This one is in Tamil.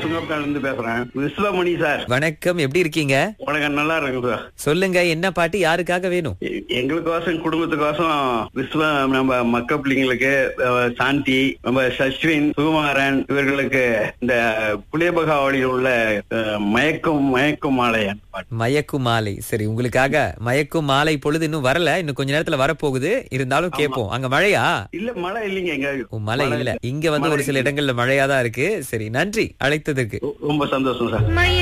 சுங்கப்பட்டால இருந்து பேசுறேன் விஸ்வமணி சார் வணக்கம் எப்படி இருக்கீங்க உனக்கு நல்லா இருக்கு சார் சொல்லுங்க என்ன பாட்டு யாருக்காக வேணும் எ- எங்களுக்கோசம் குடும்பத்துக்கோசம் விஸ்வ நம்ம மக்க பிள்ளைங்களுக்கு அஹ், சாந்தி நம்ம சஸ்வின் சுகுமாரன் இவர்களுக்கு இந்த புளியபகாவளியில் உள்ள அஹ், மயக்கும் மயக்கும் மாலையன் பாட்டு மயக்கும் மாலை சரி உங்களுக்காக மயக்கும் மாலை பொழுது இன்னும் வரல இன்னும் கொஞ்ச நேரத்துல வரப்போகுது இருந்தாலும் கேட்போம் அங்க மழையா இல்ல மழை இல்லைங்க எங்க ஓ, மழை இல்ல இங்க வந்து ஒரு சில இடங்கள்ல மழையா தான் இருக்கு சரி நன்றி அழைத்ததற்கு ரொம்ப சந்தோஷம் சார் மய